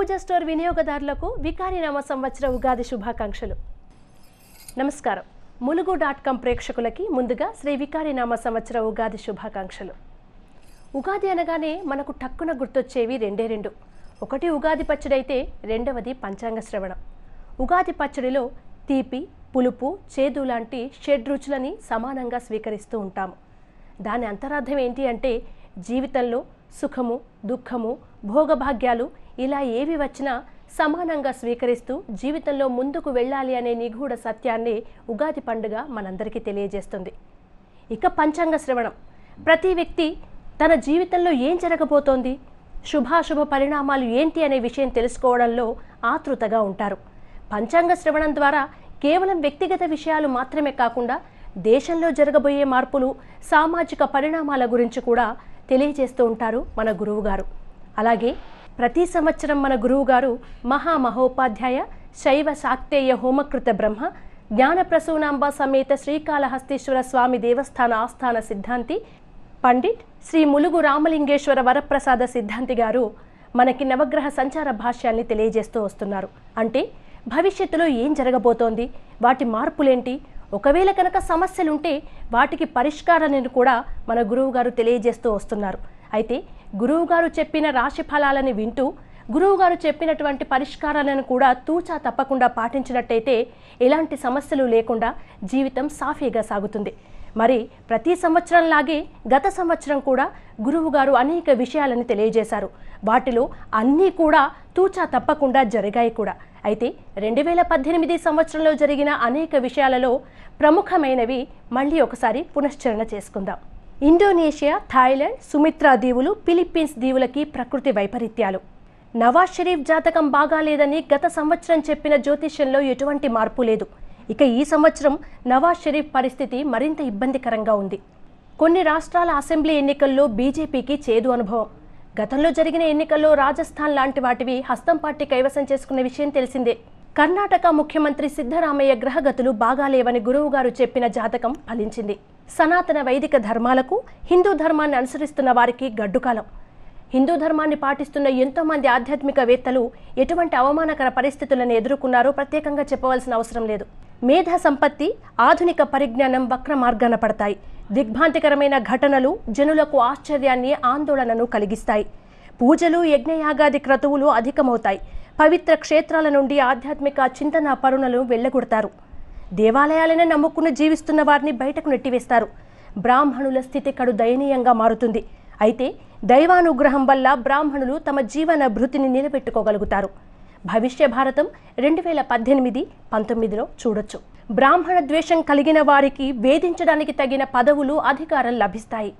పూజ store వినియోగదారులకు వికారినామ సంవత్సర ఉగాది శుభాకాంక్షలు నమస్కారం ములుగు డాట్ కాం ప్రేక్షకులకి ముందుగా శ్రీ వికారినామ సంవత్సర ఉగాది శుభాకాంక్షలు ఉగాది అనగానే మనకు టక్కున గుర్తొచ్చేవి రెండే రెండు ఒకటి ఉగాది పచ్చడి అయితే రెండవది పంచాంగ శ్రవణం ఉగాది పచ్చడిలో తీపి పులుపు చేదు లాంటి షడ్రుచులని సమానంగా స్వీకరిస్తూ ఉంటాము దాని అంతరార్థం ఏంటి అంటే జీవితంలో సుఖము దుఃఖము భోగభాగ్యాలు ఇలా ఏవి వచ్చినా సమానంగా స్వీకరిస్తూ జీవితంలో ముందుకు వెళ్ళాలి అనే నిగూఢ సత్యాన్ని ఉగాది పండుగ మనందరికీ తెలియజేస్తుంది ఇక పంచాంగ శ్రవణం ప్రతి వ్యక్తి తన జీవితంలో ఏం జరగబోతోంది శుభాశుభ పరిణామాలు ఏంటి అనే విషయం తెలుసుకోవడంలో ఆతృతగా ఉంటారు పంచాంగ శ్రవణం ద్వారా కేవలం వ్యక్తిగత విషయాలు మాత్రమే కాకుండా దేశంలో జరగబోయే మార్పులు సామాజిక పరిణామాల గురించి కూడా తెలియజేస్తూ ఉంటారు మన గురువుగారు అలాగే ప్రతి సంవత్సరం మన గురువుగారు మహామహోపాధ్యాయ శైవ శాక్తేయ హోమకృత బ్రహ్మ జ్ఞానప్రసూనాంబ సమేత శ్రీకాళహస్తీశ్వర స్వామి దేవస్థాన ఆస్థాన సిద్ధాంతి పండిట్ శ్రీ ములుగు రామలింగేశ్వర వరప్రసాద సిద్ధాంతి గారు మనకి నవగ్రహ సంచార భాష్యాన్ని తెలియజేస్తూ వస్తున్నారు అంటే భవిష్యత్తులో ఏం జరగబోతోంది వాటి మార్పులేంటి ఒకవేళ కనుక సమస్యలుంటే వాటికి పరిష్కారాలను కూడా మన గురువుగారు తెలియజేస్తూ వస్తున్నారు అయితే గురువుగారు చెప్పిన రాశి ఫలాలని వింటూ గురువుగారు చెప్పినటువంటి పరిష్కారాలను కూడా తూచా తప్పకుండా పాటించినట్టయితే ఎలాంటి సమస్యలు లేకుండా జీవితం సాఫీగా సాగుతుంది మరి ప్రతి సంవత్సరంలాగే గత సంవత్సరం కూడా గురువుగారు అనేక విషయాలను తెలియజేశారు వాటిలో అన్నీ కూడా తూచా తప్పకుండా జరిగాయి కూడా అయితే రెండు వేల పద్దెనిమిది సంవత్సరంలో జరిగిన అనేక విషయాలలో ప్రముఖమైనవి మళ్ళీ ఒకసారి పునశ్చరణ చేసుకుందాం ఇండోనేషియా థాయిలాండ్ సుమిత్రా దీవులు ఫిలిప్పీన్స్ దీవులకి ప్రకృతి వైపరీత్యాలు నవాజ్ షరీఫ్ జాతకం బాగాలేదని గత సంవత్సరం చెప్పిన జ్యోతిష్యంలో ఎటువంటి మార్పు లేదు ఇక ఈ సంవత్సరం నవాజ్ షరీఫ్ పరిస్థితి మరింత ఇబ్బందికరంగా ఉంది కొన్ని రాష్ట్రాల అసెంబ్లీ ఎన్నికల్లో బీజేపీకి చేదు అనుభవం గతంలో జరిగిన ఎన్నికల్లో రాజస్థాన్ లాంటి వాటివి హస్తం పార్టీ కైవసం చేసుకున్న విషయం తెలిసిందే కర్ణాటక ముఖ్యమంత్రి సిద్ధరామయ్య గ్రహగతులు బాగాలేవని గురువుగారు చెప్పిన జాతకం ఫలించింది సనాతన వైదిక ధర్మాలకు హిందూ ధర్మాన్ని అనుసరిస్తున్న వారికి గడ్డుకాలం హిందూ ధర్మాన్ని పాటిస్తున్న ఎంతో మంది ఆధ్యాత్మికవేత్తలు ఎటువంటి అవమానకర పరిస్థితులను ఎదుర్కొన్నారో ప్రత్యేకంగా చెప్పవలసిన అవసరం లేదు మేధా సంపత్తి ఆధునిక పరిజ్ఞానం వక్ర మార్గాన పడతాయి దిగ్భాంతికరమైన ఘటనలు జనులకు ఆశ్చర్యాన్ని ఆందోళనను కలిగిస్తాయి పూజలు యజ్ఞయాగాది క్రతువులు అధికమవుతాయి పవిత్ర క్షేత్రాల నుండి ఆధ్యాత్మిక చింతన పరుణలు వెళ్ళగొడతారు దేవాలయాలనే నమ్ముకుని జీవిస్తున్న వారిని బయటకు నెట్టివేస్తారు బ్రాహ్మణుల స్థితి కడు దయనీయంగా మారుతుంది అయితే దైవానుగ్రహం వల్ల బ్రాహ్మణులు తమ జీవన భృతిని నిలబెట్టుకోగలుగుతారు భవిష్య భారతం రెండు వేల పద్దెనిమిది పంతొమ్మిదిలో చూడొచ్చు బ్రాహ్మణ ద్వేషం కలిగిన వారికి వేధించడానికి తగిన పదవులు అధికారం లభిస్తాయి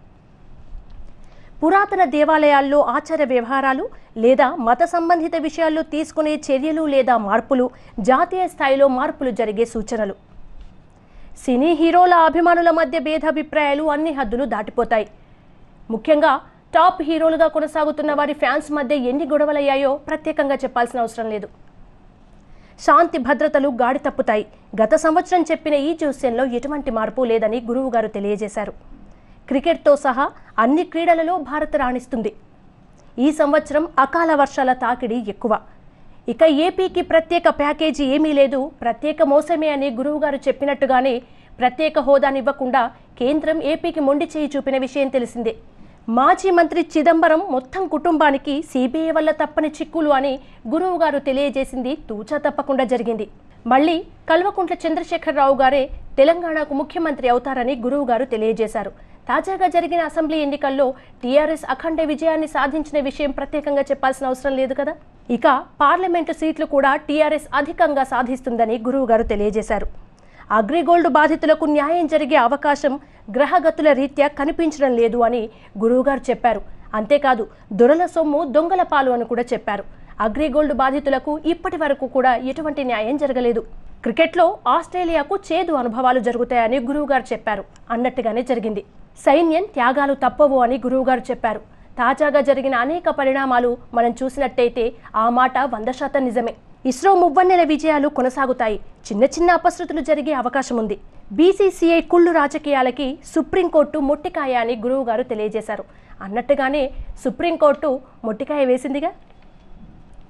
పురాతన దేవాలయాల్లో ఆచార వ్యవహారాలు లేదా మత సంబంధిత విషయాల్లో తీసుకునే చర్యలు లేదా మార్పులు జాతీయ స్థాయిలో మార్పులు జరిగే సూచనలు సినీ హీరోల అభిమానుల మధ్య భేదాభిప్రాయాలు అన్ని హద్దులు దాటిపోతాయి ముఖ్యంగా టాప్ హీరోలుగా కొనసాగుతున్న వారి ఫ్యాన్స్ మధ్య ఎన్ని గొడవలయ్యాయో ప్రత్యేకంగా చెప్పాల్సిన అవసరం లేదు శాంతి భద్రతలు గాడి తప్పుతాయి గత సంవత్సరం చెప్పిన ఈ జోస్యంలో ఎటువంటి మార్పు లేదని గురువుగారు తెలియజేశారు క్రికెట్తో సహా అన్ని క్రీడలలో భారత్ రాణిస్తుంది ఈ సంవత్సరం అకాల వర్షాల తాకిడి ఎక్కువ ఇక ఏపీకి ప్రత్యేక ప్యాకేజీ ఏమీ లేదు ప్రత్యేక మోసమే అని గురువుగారు చెప్పినట్టుగానే ప్రత్యేక హోదానివ్వకుండా కేంద్రం ఏపీకి మొండి చేయి చూపిన విషయం తెలిసిందే మాజీ మంత్రి చిదంబరం మొత్తం కుటుంబానికి సిబిఐ వల్ల తప్పని చిక్కులు అని గురువుగారు తెలియజేసింది తూచా తప్పకుండా జరిగింది మళ్ళీ కల్వకుంట్ల చంద్రశేఖరరావు గారే తెలంగాణకు ముఖ్యమంత్రి అవుతారని గురువుగారు తెలియజేశారు తాజాగా జరిగిన అసెంబ్లీ ఎన్నికల్లో టీఆర్ఎస్ అఖండ విజయాన్ని సాధించిన విషయం ప్రత్యేకంగా చెప్పాల్సిన అవసరం లేదు కదా ఇక పార్లమెంటు సీట్లు కూడా టీఆర్ఎస్ అధికంగా సాధిస్తుందని గురువుగారు తెలియజేశారు అగ్రిగోల్డ్ బాధితులకు న్యాయం జరిగే అవకాశం గ్రహగతుల రీత్యా కనిపించడం లేదు అని గురువుగారు చెప్పారు అంతేకాదు దొరల సొమ్ము దొంగల పాలు అని కూడా చెప్పారు అగ్రిగోల్డ్ బాధితులకు ఇప్పటి వరకు కూడా ఎటువంటి న్యాయం జరగలేదు క్రికెట్లో ఆస్ట్రేలియాకు చేదు అనుభవాలు జరుగుతాయని గురువుగారు చెప్పారు అన్నట్టుగానే జరిగింది సైన్యం త్యాగాలు తప్పవు అని గురువుగారు చెప్పారు తాజాగా జరిగిన అనేక పరిణామాలు మనం చూసినట్టయితే ఆ మాట వంద శాతం నిజమే ఇస్రో మువ్వన్నెల విజయాలు కొనసాగుతాయి చిన్న చిన్న అపశృతులు జరిగే అవకాశం ఉంది బీసీసీఐ కుళ్ళు రాజకీయాలకి సుప్రీంకోర్టు మొట్టికాయ అని గురువుగారు తెలియజేశారు అన్నట్టుగానే సుప్రీంకోర్టు మొట్టికాయ వేసిందిగా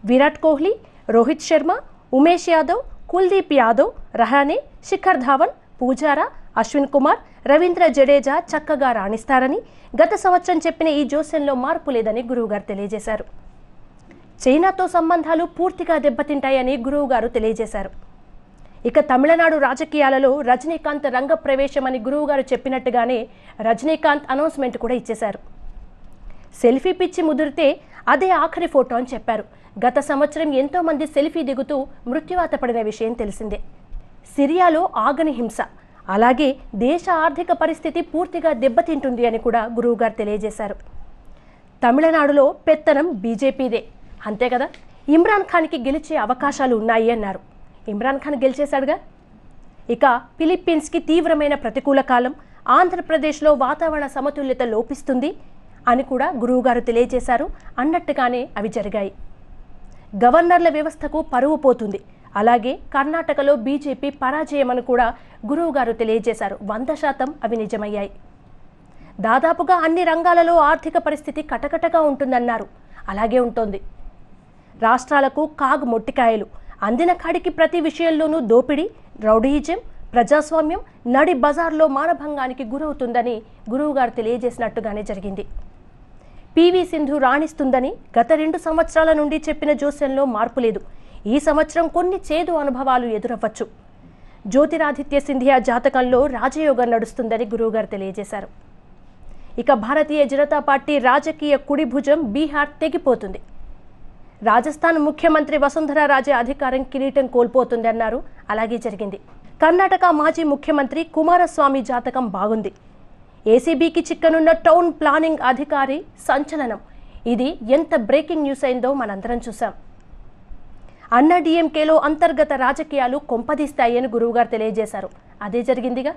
విరాట్ కోహ్లీ రోహిత్ శర్మ ఉమేష్ యాదవ్ కుల్దీప్ యాదవ్ రహానే శిఖర్ ధావన్ పూజారా అశ్విన్ కుమార్ రవీంద్ర జడేజా చక్కగా రాణిస్తారని గత సంవత్సరం చెప్పిన ఈ జోస్యంలో మార్పు లేదని గురువుగారు తెలియజేశారు చైనాతో సంబంధాలు పూర్తిగా దెబ్బతింటాయని గురువుగారు తెలియజేశారు ఇక తమిళనాడు రాజకీయాలలో రజనీకాంత్ రంగ ప్రవేశమని గురువుగారు చెప్పినట్టుగానే రజనీకాంత్ అనౌన్స్మెంట్ కూడా ఇచ్చేశారు సెల్ఫీ పిచ్చి ముదిరితే అదే ఆఖరి ఫోటో అని చెప్పారు గత సంవత్సరం ఎంతో మంది సెల్ఫీ దిగుతూ మృత్యువాత పడిన విషయం తెలిసిందే సిరియాలో ఆగని హింస అలాగే దేశ ఆర్థిక పరిస్థితి పూర్తిగా దెబ్బతింటుంది అని కూడా గురువుగారు తెలియజేశారు తమిళనాడులో పెత్తనం బీజేపీదే అంతే కదా ఇమ్రాన్ ఖాన్కి గెలిచే అవకాశాలు ఉన్నాయి అన్నారు ఇమ్రాన్ ఖాన్ గెలిచేశాడుగా ఇక ఫిలిప్పీన్స్కి తీవ్రమైన ప్రతికూల కాలం ఆంధ్రప్రదేశ్లో వాతావరణ సమతుల్యత లోపిస్తుంది అని కూడా గురువుగారు తెలియజేశారు అన్నట్టుగానే అవి జరిగాయి గవర్నర్ల వ్యవస్థకు పరువు పోతుంది అలాగే కర్ణాటకలో బీజేపీ పరాజయమని కూడా గురువుగారు తెలియజేశారు వంద శాతం అవి నిజమయ్యాయి దాదాపుగా అన్ని రంగాలలో ఆర్థిక పరిస్థితి కటకటగా ఉంటుందన్నారు అలాగే ఉంటుంది రాష్ట్రాలకు కాగు మొట్టికాయలు అందిన కాడికి ప్రతి విషయంలోనూ దోపిడీ రౌడీయిజం ప్రజాస్వామ్యం నడి బజార్లో మానభంగానికి గురవుతుందని గురువుగారు తెలియజేసినట్టుగానే జరిగింది పివి సింధు రాణిస్తుందని గత రెండు సంవత్సరాల నుండి చెప్పిన జోస్యంలో మార్పు లేదు ఈ సంవత్సరం కొన్ని చేదు అనుభవాలు ఎదురవ్వచ్చు జ్యోతిరాదిత్య సింధియా జాతకంలో రాజయోగం నడుస్తుందని గురువుగారు తెలియజేశారు ఇక భారతీయ జనతా పార్టీ రాజకీయ కుడి భుజం బీహార్ తెగిపోతుంది రాజస్థాన్ ముఖ్యమంత్రి వసుంధరా రాజే అధికారం కిరీటం కోల్పోతుంది అన్నారు అలాగే జరిగింది కర్ణాటక మాజీ ముఖ్యమంత్రి కుమారస్వామి జాతకం బాగుంది ఏసీబీకి చిక్కనున్న టౌన్ ప్లానింగ్ అధికారి సంచలనం ఇది ఎంత బ్రేకింగ్ న్యూస్ అయిందో మనందరం చూసాం అన్నా డిఎంకేలో అంతర్గత రాజకీయాలు కొంపదీస్తాయని గురువుగారు తెలియజేశారు అదే జరిగిందిగా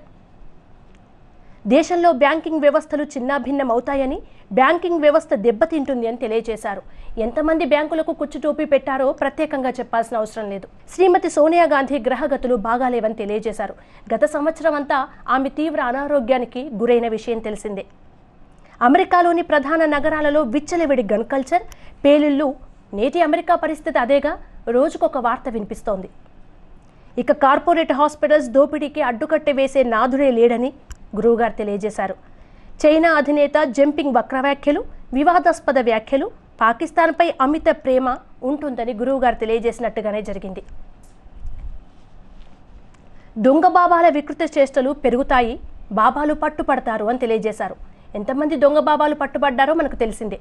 దేశంలో బ్యాంకింగ్ వ్యవస్థలు చిన్నాభిన్నం అవుతాయని బ్యాంకింగ్ వ్యవస్థ దెబ్బతింటుంది అని తెలియజేశారు ఎంతమంది బ్యాంకులకు కుచ్చుటోపీ పెట్టారో ప్రత్యేకంగా చెప్పాల్సిన అవసరం లేదు శ్రీమతి సోనియా గాంధీ గ్రహగతులు బాగాలేవని తెలియజేశారు గత సంవత్సరం అంతా ఆమె తీవ్ర అనారోగ్యానికి గురైన విషయం తెలిసిందే అమెరికాలోని ప్రధాన నగరాలలో విచ్చలవిడి గన్ కల్చర్ పేలుళ్ళు నేటి అమెరికా పరిస్థితి అదేగా రోజుకొక వార్త వినిపిస్తోంది ఇక కార్పొరేట్ హాస్పిటల్స్ దోపిడీకి అడ్డుకట్టె వేసే నాథుడే లేడని గురువుగారు తెలియజేశారు చైనా అధినేత జంపింగ్ వక్ర వ్యాఖ్యలు వివాదాస్పద వ్యాఖ్యలు పాకిస్తాన్పై అమిత ప్రేమ ఉంటుందని గురువుగారు తెలియజేసినట్టుగానే జరిగింది దొంగ బాబాల వికృత చేష్టలు పెరుగుతాయి బాబాలు పట్టుపడతారు అని తెలియజేశారు ఎంతమంది దొంగ బాబాలు పట్టుబడ్డారో మనకు తెలిసిందే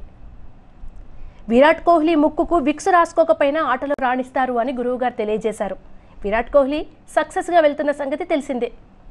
విరాట్ కోహ్లీ ముక్కుకు విక్స్ రాసుకోకపోయినా ఆటలో రాణిస్తారు అని గురువుగారు తెలియజేశారు విరాట్ కోహ్లీ సక్సెస్గా వెళ్తున్న సంగతి తెలిసిందే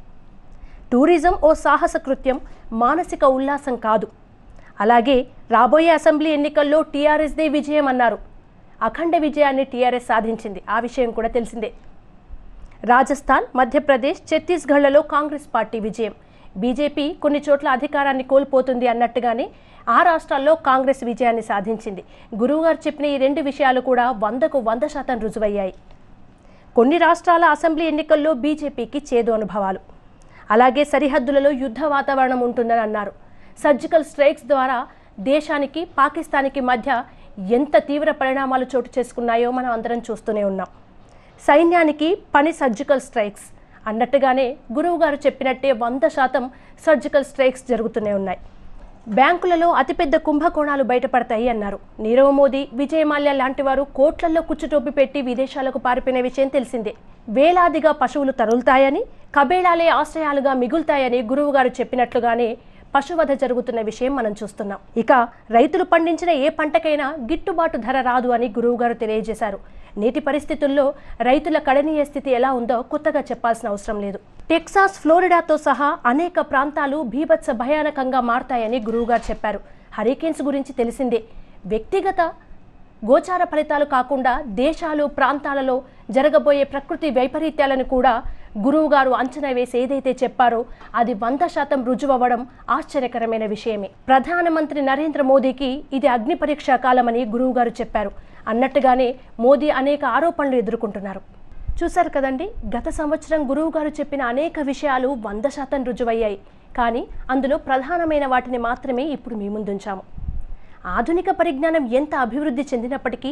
టూరిజం ఓ సాహస కృత్యం మానసిక ఉల్లాసం కాదు అలాగే రాబోయే అసెంబ్లీ ఎన్నికల్లో టీఆర్ఎస్దే విజయం అన్నారు అఖండ విజయాన్ని టీఆర్ఎస్ సాధించింది ఆ విషయం కూడా తెలిసిందే రాజస్థాన్ మధ్యప్రదేశ్ ఛత్తీస్గఢ్లలో కాంగ్రెస్ పార్టీ విజయం బీజేపీ కొన్ని చోట్ల అధికారాన్ని కోల్పోతుంది అన్నట్టుగానే ఆ రాష్ట్రాల్లో కాంగ్రెస్ విజయాన్ని సాధించింది గురువుగారు చెప్పిన ఈ రెండు విషయాలు కూడా వందకు వంద శాతం రుజువయ్యాయి కొన్ని రాష్ట్రాల అసెంబ్లీ ఎన్నికల్లో బీజేపీకి చేదు అనుభవాలు అలాగే సరిహద్దులలో యుద్ధ వాతావరణం ఉంటుందని అన్నారు సర్జికల్ స్ట్రైక్స్ ద్వారా దేశానికి పాకిస్తాన్కి మధ్య ఎంత తీవ్ర పరిణామాలు చోటు చేసుకున్నాయో మనం అందరం చూస్తూనే ఉన్నాం సైన్యానికి పని సర్జికల్ స్ట్రైక్స్ అన్నట్టుగానే గురువు గారు చెప్పినట్టే వంద శాతం సర్జికల్ స్ట్రైక్స్ జరుగుతూనే ఉన్నాయి బ్యాంకులలో అతిపెద్ద కుంభకోణాలు బయటపడతాయి అన్నారు నీరవ్ మోదీ విజయ్ మాల్యా లాంటి వారు కోట్లల్లో కుచ్చుటోపి పెట్టి విదేశాలకు పారిపోయిన విషయం తెలిసిందే వేలాదిగా పశువులు తరులుతాయని కబేళాలే ఆశ్రయాలుగా మిగులుతాయని గురువుగారు చెప్పినట్లుగానే పశువధ జరుగుతున్న విషయం మనం చూస్తున్నాం ఇక రైతులు పండించిన ఏ పంటకైనా గిట్టుబాటు ధర రాదు అని గురువుగారు తెలియజేశారు నేటి పరిస్థితుల్లో రైతుల కడనీయ స్థితి ఎలా ఉందో కొత్తగా చెప్పాల్సిన అవసరం లేదు టెక్సాస్ ఫ్లోరిడాతో సహా అనేక ప్రాంతాలు భీభత్స భయానకంగా మారతాయని గురువుగారు చెప్పారు హరికేన్స్ గురించి తెలిసిందే వ్యక్తిగత గోచార ఫలితాలు కాకుండా దేశాలు ప్రాంతాలలో జరగబోయే ప్రకృతి వైపరీత్యాలను కూడా గురువుగారు అంచనా వేసి ఏదైతే చెప్పారో అది వంద శాతం రుజువవ్వడం ఆశ్చర్యకరమైన విషయమే ప్రధానమంత్రి నరేంద్ర మోదీకి ఇది అగ్ని పరీక్షా కాలమని గురువుగారు చెప్పారు అన్నట్టుగానే మోదీ అనేక ఆరోపణలు ఎదుర్కొంటున్నారు చూశారు కదండి గత సంవత్సరం గురువుగారు చెప్పిన అనేక విషయాలు వంద శాతం రుజువయ్యాయి కానీ అందులో ప్రధానమైన వాటిని మాత్రమే ఇప్పుడు మీ ముందుంచాము ఆధునిక పరిజ్ఞానం ఎంత అభివృద్ధి చెందినప్పటికీ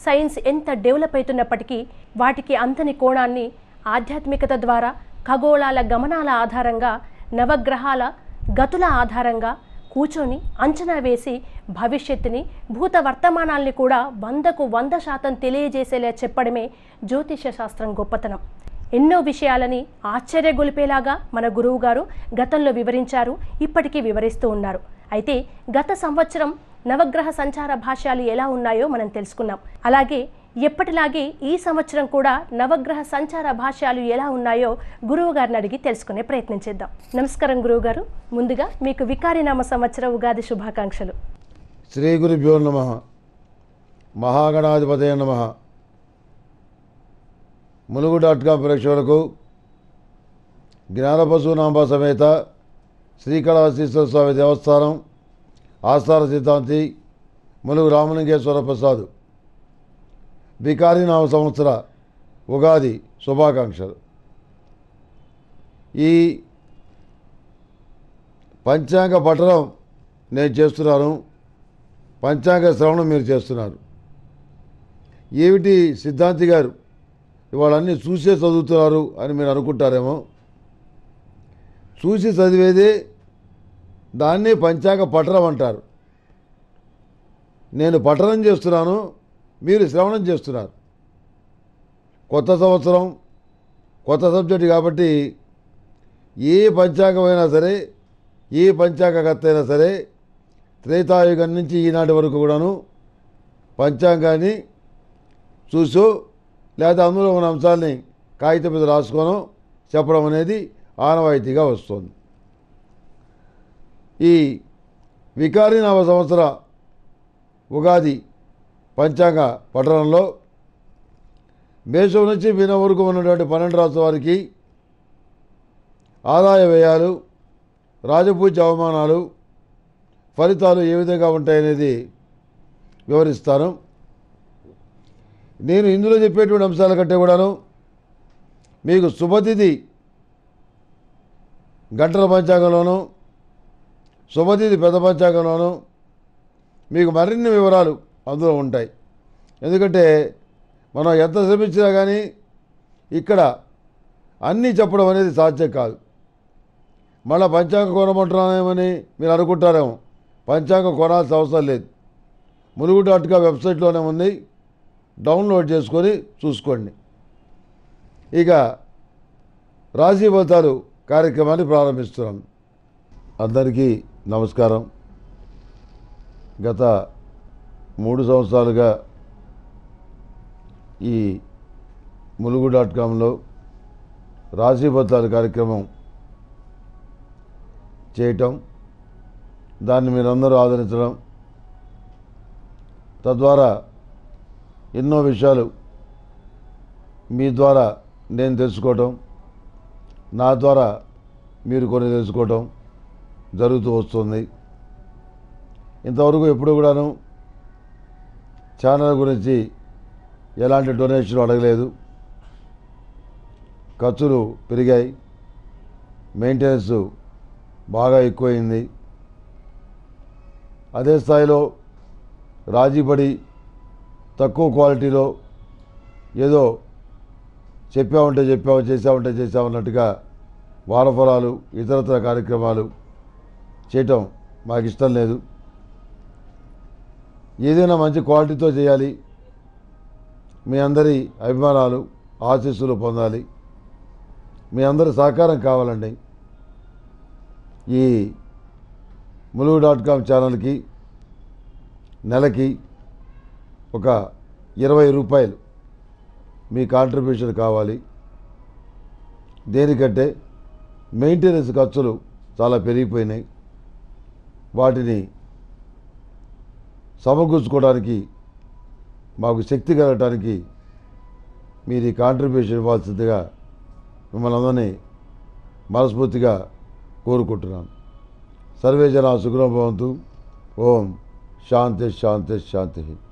సైన్స్ ఎంత డెవలప్ అవుతున్నప్పటికీ వాటికి అంతని కోణాన్ని ఆధ్యాత్మికత ద్వారా ఖగోళాల గమనాల ఆధారంగా నవగ్రహాల గతుల ఆధారంగా కూర్చొని అంచనా వేసి భవిష్యత్తుని భూత వర్తమానాల్ని కూడా వందకు వంద శాతం తెలియజేసేలా చెప్పడమే జ్యోతిష శాస్త్రం గొప్పతనం ఎన్నో విషయాలని ఆశ్చర్యగొలిపేలాగా మన గురువు గారు గతంలో వివరించారు ఇప్పటికీ వివరిస్తూ ఉన్నారు అయితే గత సంవత్సరం నవగ్రహ సంచార భాష్యాలు ఎలా ఉన్నాయో మనం తెలుసుకున్నాం అలాగే ఎప్పటిలాగే ఈ సంవత్సరం కూడా నవగ్రహ సంచార భాష్యాలు ఎలా ఉన్నాయో గురువు గారిని అడిగి తెలుసుకునే ప్రయత్నం చేద్దాం నమస్కారం గురువు గారు ముందుగా మీకు వికారినామ సంవత్సర ఉగాది శుభాకాంక్షలు శ్రీ గురుభ్యో నమ మహాగణాధిపతయ నమ ములుగు డాట్ కాం ప్రేక్షకులకు జ్ఞానపశునాంబ సమేత శ్రీకళాశీశ్వర స్వామి దేవస్థానం ఆస్థాన సిద్ధాంతి ములుగు రామలింగేశ్వర ప్రసాద్ వికారినామ సంవత్సర ఉగాది శుభాకాంక్షలు ఈ పంచాంగ పఠనం నేను చేస్తున్నాను పంచాంగ శ్రవణం మీరు చేస్తున్నారు ఏమిటి సిద్ధాంతి గారు ఇవాళ అన్నీ చూసే చదువుతున్నారు అని మీరు అనుకుంటారేమో చూసి చదివేదే దాన్నే పంచాంగ పఠనం అంటారు నేను పఠనం చేస్తున్నాను మీరు శ్రవణం చేస్తున్నారు కొత్త సంవత్సరం కొత్త సబ్జెక్ట్ కాబట్టి ఏ పంచాంగమైనా సరే ఏ పంచాంగకర్త అయినా సరే త్రేతాయుగం నుంచి ఈనాటి వరకు కూడాను పంచాంగాన్ని చూసో లేదా అందులో ఉన్న అంశాలని కాగితం మీద రాసుకోనో చెప్పడం అనేది ఆనవాయితీగా వస్తుంది ఈ వికారినామ సంవత్సర ఉగాది పంచాంగ పఠనంలో మేషం నుంచి మీన వరకు ఉన్నటువంటి పన్నెండు రాష్ట్రాల వారికి ఆదాయ వ్యయాలు రాజపూజ్య అవమానాలు ఫలితాలు ఏ విధంగా ఉంటాయనేది వివరిస్తాను నేను ఇందులో చెప్పేటువంటి అంశాల కంటే కూడాను మీకు శుభతిథి గంటల పంచాంగంలోను శుభతిథి పెద్ద పంచాంగంలోను మీకు మరిన్ని వివరాలు అందులో ఉంటాయి ఎందుకంటే మనం ఎంత శ్రమించినా కానీ ఇక్కడ అన్నీ చెప్పడం అనేది సాధ్యం కాదు మళ్ళీ పంచాంగ కొనమంటున్నామని మీరు అనుకుంటారేమో పంచాంగం కొనాల్సిన అవసరం లేదు ములుగు డాట్ కామ్ వెబ్సైట్లోనే ఉంది డౌన్లోడ్ చేసుకొని చూసుకోండి ఇక రాశి ఫలితాలు కార్యక్రమాన్ని ప్రారంభిస్తున్నాం అందరికీ నమస్కారం గత మూడు సంవత్సరాలుగా ఈ ములుగు డాట్ కామ్లో రాశి ఫలితాలు కార్యక్రమం చేయటం దాన్ని మీరందరూ ఆదరించడం తద్వారా ఎన్నో విషయాలు మీ ద్వారా నేను తెలుసుకోవటం నా ద్వారా మీరు కొన్ని తెలుసుకోవటం జరుగుతూ వస్తుంది ఇంతవరకు ఎప్పుడు కూడాను ఛానల్ గురించి ఎలాంటి డొనేషన్ అడగలేదు ఖర్చులు పెరిగాయి మెయింటెనెన్స్ బాగా ఎక్కువైంది అదే స్థాయిలో రాజీపడి తక్కువ క్వాలిటీలో ఏదో చెప్పామంటే చెప్పాము చేసామంటే చేసామన్నట్టుగా వారఫలాలు ఇతరతర కార్యక్రమాలు చేయటం మాకు ఇష్టం లేదు ఏదైనా మంచి క్వాలిటీతో చేయాలి మీ అందరి అభిమానాలు ఆశీస్సులు పొందాలి మీ అందరి సహకారం కావాలండి ఈ ములుగు డాట్ కామ్ ఛానల్కి నెలకి ఒక ఇరవై రూపాయలు మీ కాంట్రిబ్యూషన్ కావాలి దేనికంటే మెయింటెనెన్స్ ఖర్చులు చాలా పెరిగిపోయినాయి వాటిని సమకూర్చుకోవడానికి మాకు శక్తి కలగటానికి మీరు ఈ కాంట్రిబ్యూషన్ ఇవ్వాల్సిందిగా మిమ్మల్ని అందరినీ మనస్ఫూర్తిగా కోరుకుంటున్నాను సర్వే జన సుఖం భవంతు ఓం శాంతి శాంతి శాంతి